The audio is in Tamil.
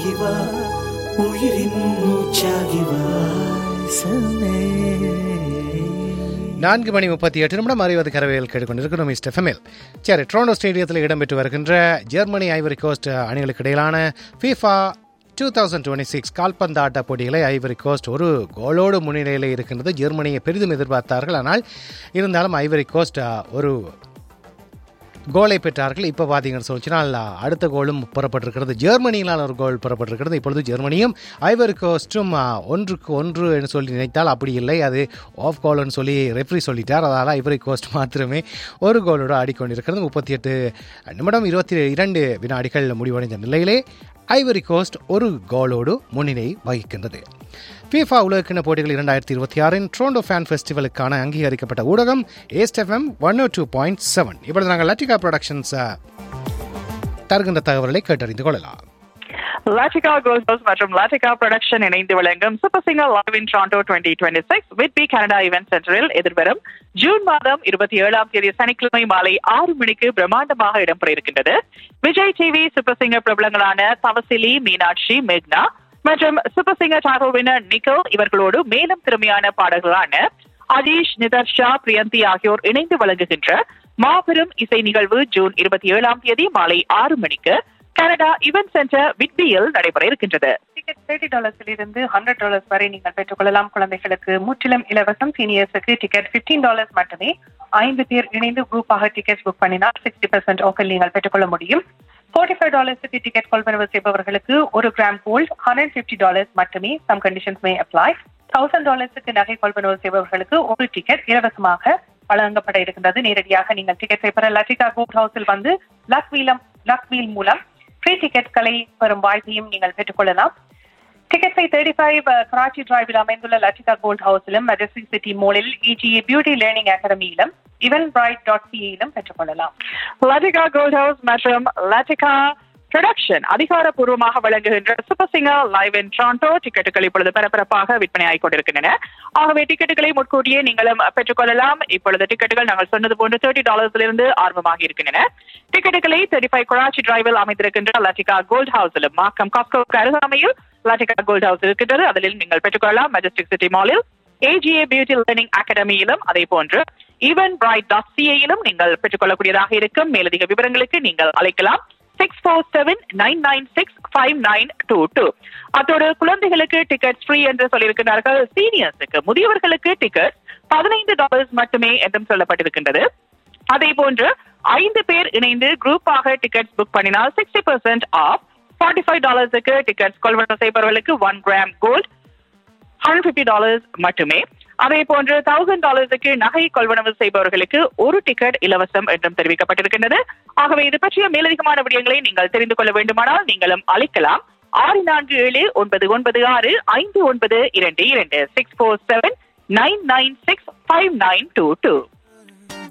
மூச்சாகிவா உயிரின் மூச்சாகிவா நான்கு மணி முப்பத்தி எட்டு நிமிடம் அறிவது கரவையில் கேட்டுக்கொண்டிருக்கிறோம் மிஸ்டர் ஃபெமில் சரி ட்ரோண்டோ ஸ்டேடியத்தில் இடம்பெற்று வருகின்ற ஜெர்மனி ஐவரி கோஸ்ட் அணிகளுக்கு இடையிலான FIFA two thousand twenty six கால்பந்தாட்ட போட்டிகளை ஐவரி கோஸ்ட் ஒரு கோலோடு முன்னிலையில் இருக்கின்றது ஜெர்மனியை பெரிதும் எதிர்பார்த்தார்கள் ஆனால் இருந்தாலும் ஐவரி கோஸ்ட் ஒரு கோலை பெற்றார்கள் இப்போ பார்த்தீங்கன்னு சொல்லிச்சுனால் அடுத்த கோலும் புறப்பட்டிருக்கிறது ஜெர்மனியினால் ஒரு கோல் புறப்பட்டிருக்கிறது இப்பொழுது ஜெர்மனியும் ஐவரி கோஸ்டும் ஆ, ஒன்றுக்கு ஒன்று என்று சொல்லி நினைத்தால் அப்படி இல்லை அது ஆஃப் கோல்னு சொல்லி ரெஃப்ரி சொல்லிட்டார் அதனால் ஐவரி கோஸ்ட் மாத்திரமே ஒரு கோலோடு ஆடிக்கொண்டிருக்கிறது முப்பத்தி எட்டு நிமிடம் இருபத்தி இரண்டு வினாடிகள் முடிவடைந்த நிலையிலே ஐவரி கோஸ்ட் ஒரு கோலோடு முன்னிலை வகிக்கின்றது FIFA உலகக்கிண போட்டிகள் இரண்டாயிரத்தி இருபத்தி ஆறின் ட்ரோண்டோ ஃபேன் ஃபெஸ்டிவலுக்கான அங்கீகரிக்கப்பட்ட ஊடகம் ஏஸ்டெஃப்எம் one O two point seven இப்பொழுது நாங்கள் லட்டிகா ப்ரொடக்ஷன்ஸ் தருகின்ற தகவல்களை கேட்டறிந்து கொள்ளலாம் லாட்டிகா கோல்ட் ஹவுஸ் மற்றும் லாட்டிகா ப்ரொடக்ஷன் இணைந்து வழங்கும் super singer live in Toronto twenty twenty six with B Canada event சென்டரில் எதிர்வரும் ஜூன் மாதம் இருபத்தி ஏழாம் தேதி சனிக்கிழமை மாலை ஆறு மணிக்கு பிரம்மாண்டமாக இடம்பெற இருக்கின்றது விஜய் டிவி சூப்பர் சிங்கர் பிரபலங்களான தவசிலி மீனாட்சி மேக்னா மற்றும் super singer title winner Nikhil இவர்களோடு மேலும் திறமையான பாடல்களான அதீஷ் நிதர்ஷா பிரியந்தி ஆகியோர் இணைந்து வழங்குகின்ற மாபெரும் இசை நிகழ்வு ஜூன் இருபத்தி ஏழாம் தேதி மாலை ஆறு மணிக்கு கனடா இவென்ட் சென்டர் விட்பியில் நடைபெற இருக்கின்றது டிக்கெட் தேர்ட்டி டாலர்ஸில் இருந்து ஹண்ட்ரட் டாலர்ஸ் வரை நீங்கள் பெற்றுக்கொள்ளலாம் குழந்தைகளுக்கு முற்றிலும் இலவசம் சீனியர்ஸுக்கு டிக்கெட் 15 டாலர்ஸ் மட்டுமே ஐந்து பேர் இணைந்து குரூப்பாக டிக்கெட் புக் பண்ணினால் சிக்ஸ்டி பர்சன்ட் ஆஃபர் நீங்கள் பெற்றுக்கொள்ள முடியும் ஃபோர்ட்டி ஃபைவ் டாலர்ஸுக்கு டிக்கெட் கொள்வனவு செய்பவர்களுக்கு ஒரு gram gold hundred fifty dollars மட்டுமே some conditions may apply thousand டாலர்ஸுக்கு நகை கொள்வனவு செய்பவர்களுக்கு ஒரு டிக்கெட் இலவசமாக வழங்கப்பட இருக்கின்றது நேரடியாக நீங்கள் டிக்கெட் பெற லட்டிகா கோட் ஹவுஸில் வந்து லக் வீலம் லக் வீல் மூலம் ஃப்ரீ டிக்கெட்களை பெறும் வாய்ப்பையும் நீங்கள் பெற்றுக்கொள்ளலாம் டிக்கெட்ஸை தேர்ட்டி ஃபைவ் கராச்சி டிரைவில் அமைந்துள்ள லட்டிகா கோல்ட் ஹவுஸிலும் மெஜஸ்டிக் சிட்டி மாலில் இஜிஏ பியூட்டி லேர்னிங் அகாடமியிலும் இவன் பிரைட் டாட் சிஏயிலும் பெற்றுக்கொள்ளலாம் லட்டிகா கோல்ட் ஹவுஸ் மற்றும் லட்டிகா ப்ரொடக்ஷன் அதிகாரப்பூர்வமாக வழங்குகின்ற super singer live in Toronto டிக்கெட்டுகள் இப்பொழுது பரபரப்பாக விற்பனையாகிக் கொண்டிருக்கின்றன ஆகவே டிக்கெட்டுகளை முன்கூட்டியே நீங்களும் பெற்றுக்கொள்ளலாம் இப்பொழுது டிக்கெட்டுகள் நாங்கள் சொன்னது போன்று தேர்ட்டி டாலர்ஸிலிருந்து ஆரம்பமாக இருக்கின்றன டிக்கெட்டுகளை தேர்ட்டி ஃபைவ் கொராச்சி டிரைவில் அமைந்திருக்கின்ற லட்டிகா கோல்ட் ஹவுஸிலும் மாக்கம் காஸ்கோவுக்கு அருகாமையில் லட்டிகா கோல்ட் ஹவுஸ் இருக்கின்றது அதில் நீங்கள் பெற்றுக்கொள்ளலாம் மெஜஸ்டிக் சிட்டி மாலில் ஏஜிஏ பியூட்டி லேர்னிங் அகாடமியிலும் அதே போன்று ஈவன் பிரைட் டாட் சிஏயிலும் நீங்கள் பெற்றுக்கொள்ளக்கூடியதாக இருக்கும் மேலதிக விவரங்களுக்கு நீங்கள் அழைக்கலாம் six four seven nine nine six five nine two two அத்தோடு குழந்தைகளுக்கு டிக்கெட் ஃப்ரீ என்று சொல்லியிருக்கிறார்கள் சீனியர்ஸுக்கு முதியவர்களுக்கு டிக்கெட் பதினைந்து டாலர்ஸ் மட்டுமே என்றும் சொல்லப்பட்டிருக்கின்றது அதே போன்று ஐந்து பேர் இணைந்து குரூப்பாக டிக்கெட்ஸ் புக் பண்ணினால் sixty percent off forty five டாலர்ஸுக்கு டிக்கெட்ஸ் கொள்வனவு செய்பவர்களுக்கு one gram gold hundred fifty dollars மட்டுமே அதே போன்று தௌசண்ட் டாலர்ஸுக்கு நகை கொள்வனவு செய்பவர்களுக்கு ஒரு டிக்கெட் இலவசம் என்றும் தெரிவிக்கப்பட்டிருக்கின்றது ஆகவே இது பற்றிய மேலதிகமான விடயங்களை நீங்கள் தெரிந்து கொள்ள வேண்டுமானால் நீங்களும் அழைக்கலாம் ஆறு நான்கு ஏழு ஒன்பது ஒன்பது ஆறு ஐந்து ஒன்பது இரண்டு இரண்டு six four seven nine nine six five nine two two